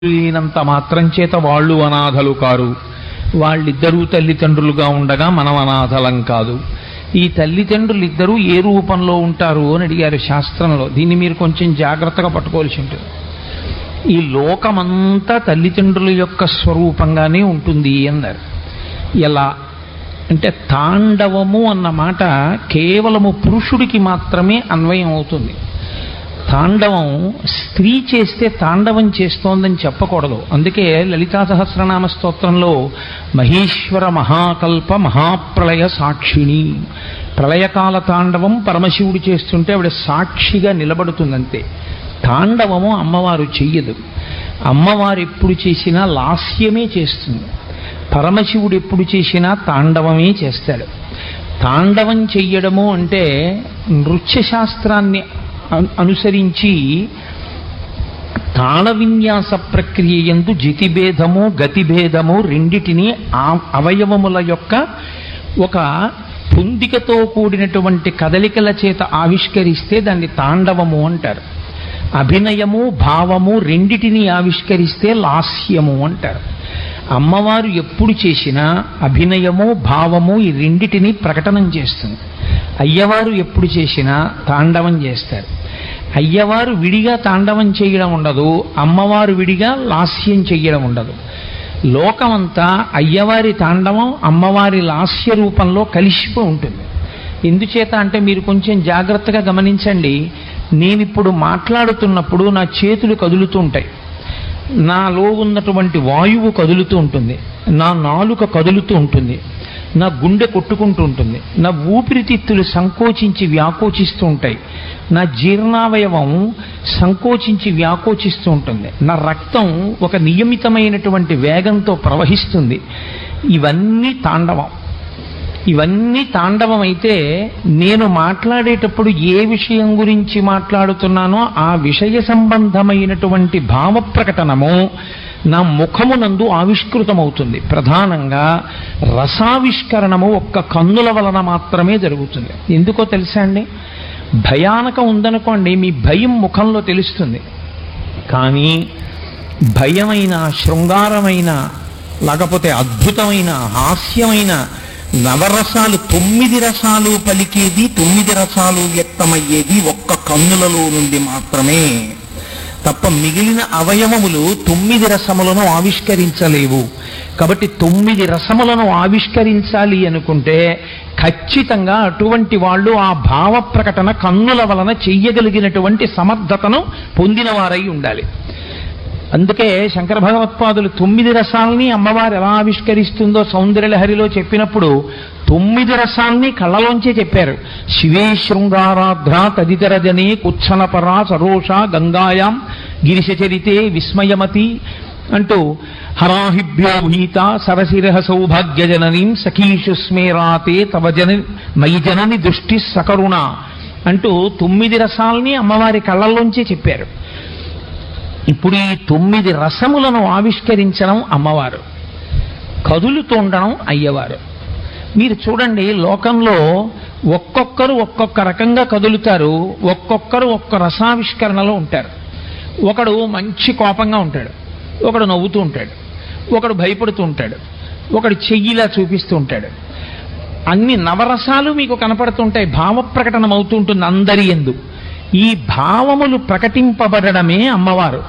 లేనంత మాత్రం చేత వాళ్ళు అనాథలు కారు వాళ్ళిద్దరూ తల్లిదండ్రులుగా ఉండగా మనం అనాథలం కాదు ఈ తల్లిదండ్రులు ఇద్దరూ ఏ రూపంలో ఉంటారు అని అడిగారు శాస్త్రంలో దీన్ని మీరు కొంచెం జాగ్రత్తగా పట్టుకోవాల్సి ఉంటుంది ఈ లోకమంతా తల్లిదండ్రుల యొక్క స్వరూపంగానే ఉంటుంది అన్నారు ఎలా అంటే తాండవము అన్న మాట కేవలము పురుషుడికి మాత్రమే అన్వయం అవుతుంది తాండవం స్త్రీ చేస్తే తాండవం చేస్తోందని చెప్పకూడదు అందుకే లలితా సహస్రనామ స్తోత్రంలో మహేశ్వర మహాకల్ప మహాప్రళయ సాక్షిణి ప్రళయకాల తాండవం పరమశివుడు చేస్తుంటే ఆవిడ సాక్షిగా నిలబడుతుందంతే తాండవము అమ్మవారు చెయ్యదు అమ్మవారు ఎప్పుడు చేసినా లాస్యమే చేస్తుంది పరమశివుడు ఎప్పుడు చేసినా తాండవమే చేస్తాడు తాండవం చెయ్యడము అంటే నృత్య శాస్త్రాన్ని అను- అనుసరించి తాళ విన్యాస ప్రక్రియ ఎందు జితిభేదము గతిభేదము రెండిటిని ఆ అవయవముల యొక్క ఒక పొందికతో కూడినటువంటి కదలికల చేత ఆవిష్కరిస్తే దాన్ని తాండవము అంటారు అభినయము భావము రెండిటిని ఆవిష్కరిస్తే లాస్యము అంటారు అమ్మవారు ఎప్పుడు చేసినా అభినయము భావము ఈ రెండిటిని ప్రకటనం చేస్తుంది అయ్యవారు ఎప్పుడు చేసినా తాండవం చేస్తారు అయ్యవారు విడిగా తాండవం చేయడం ఉండదు అమ్మవారు విడిగా లాస్యం చెయ్యడం ఉండదు లోకమంతా అయ్యవారి తాండవం అమ్మవారి లాస్య రూపంలో కలిసిపోయి ఉంటుంది ఎందుచేత అంటే మీరు కొంచెం జాగ్రత్తగా గమనించండి నేనిప్పుడు మాట్లాడుతున్నప్పుడు నా చేతులు కదులుతూ ఉంటాయి నాలో ఉన్నటువంటి వాయువు కదులుతూ ఉంటుంది నా నాలుక కదులుతూ ఉంటుంది నా గుండె కొట్టుకుంటూ ఉంటుంది నా ఊపిరితిత్తులు సంకోచించి వ్యాకోచిస్తూ ఉంటాయి నా జీర్ణావయవం సంకోచించి వ్యాకోచిస్తూ ఉంటుంది నా రక్తం ఒక నియమితమైనటువంటి వేగంతో ప్రవహిస్తుంది ఇవన్నీ తాండవం ఇవన్నీ తాండవం అయితే నేను మాట్లాడేటప్పుడు ఏ విషయం గురించి మాట్లాడుతున్నానో ఆ విషయ సంబంధమైనటువంటి భావ ప్రకటనము నా ముఖమునందు ఆవిష్కృతమవుతుంది ప్రధానంగా రసావిష్కరణము ఒక్క కన్నుల వలన మాత్రమే జరుగుతుంది ఎందుకో తెలుసా అండి భయానకం ఉందనుకోండి మీ భయం ముఖంలో తెలుస్తుంది కానీ భయమైన శృంగారమైన లేకపోతే అద్భుతమైన హాస్యమైన నవరసాలు తొమ్మిది రసాలు పలికేది తొమ్మిది రసాలు వ్యక్తమయ్యేది ఒక్క కన్నులలో నుండి మాత్రమే తప్ప మిగిలిన అవయవములు తొమ్మిది రసములను ఆవిష్కరించలేవు కాబట్టి తొమ్మిది రసములను ఆవిష్కరించాలి అనుకుంటే ఖచ్చితంగా అటువంటి వాళ్ళు ఆ భావ ప్రకటన కన్నుల వలన చెయ్యగలిగినటువంటి సమర్థతను పొందినవారై ఉండాలి అందుకే శంకర భగవత్పాదులు తొమ్మిది రసాలని అమ్మవారు ఎలా ఆవిష్కరిస్తుందో సౌందర్యలహరిలో చెప్పినప్పుడు తొమ్మిది రసాల్ని కళ్ళలోంచే చెప్పారు శివే శృంగారాధ్ర తదితర జనే కుత్సనపరా సరోష గంగాయాం గిరిశచరితే విస్మయమతి అంటూ హరాహిభ్యో భీత సరసిరహ సౌభాగ్య జననీం సఖీషు స్మేరాతే తవ జన మయి జనని దృష్టి సకరుణ అంటూ తొమ్మిది రసాల్ని అమ్మవారి కళ్ళల్లోంచే చెప్పారు ఇప్పుడు ఈ తొమ్మిది రసములను ఆవిష్కరించడం అమ్మవారు కదులుతుండడం అయ్యవారు మీరు చూడండి లోకంలో ఒక్కొక్కరు ఒక్కొక్క రకంగా కదులుతారు ఒక్కొక్కరు ఒక్క రసావిష్కరణలో ఉంటారు ఒకడు మంచి కోపంగా ఉంటాడు ఒకడు నవ్వుతూ ఉంటాడు ఒకడు భయపడుతూ ఉంటాడు ఒకడు చెయ్యిలా చూపిస్తూ ఉంటాడు అన్ని నవరసాలు మీకు కనపడుతుంటాయి భావ ప్రకటన అవుతూ ఉంటుంది అందరి ఎందు ఈ భావములు ప్రకటింపబడమే అమ్మవారు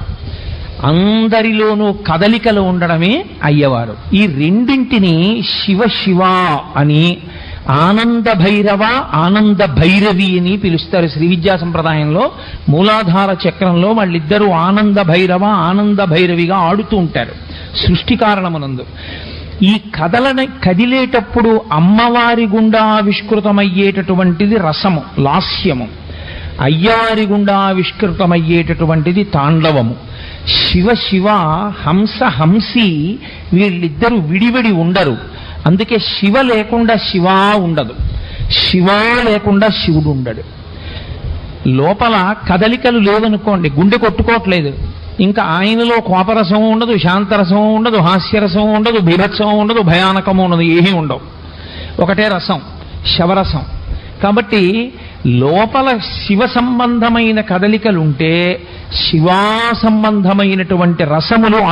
అందరిలోనూ కదలికలు ఉండడమే అయ్యవారు ఈ రెండింటిని శివ శివ అని ఆనంద భైరవ ఆనంద భైరవి అని పిలుస్తారు శ్రీ విద్యా సంప్రదాయంలో మూలాధార చక్రంలో వాళ్ళిద్దరూ ఆనంద భైరవ ఆనంద భైరవిగా ఆడుతూ ఉంటారు సృష్టి కారణమునందు ఈ కదలని కదిలేటప్పుడు అమ్మవారి గుండా ఆవిష్కృతమయ్యేటటువంటిది రసము లాస్యము అయ్యవారి గుండా ఆవిష్కృతమయ్యేటటువంటిది తాండవము శివ శివ హంస హంసి వీళ్ళిద్దరూ విడివిడి ఉండరు అందుకే శివ లేకుండా శివ ఉండదు శివ లేకుండా శివుడు ఉండడు లోపల కదలికలు లేవనుకోండి గుండె కొట్టుకోవట్లేదు ఇంకా ఆయనలో కోపరసం ఉండదు శాంతరసం ఉండదు హాస్యరసం ఉండదు బీభత్సం ఉండదు భయానకము ఉండదు ఏమీ ఉండవు ఒకటే రసం శవరసం కాబట్టి లోపల శివ సంబంధమైన కదలికలుంటే శివా సంబంధమైనటువంటి రసములు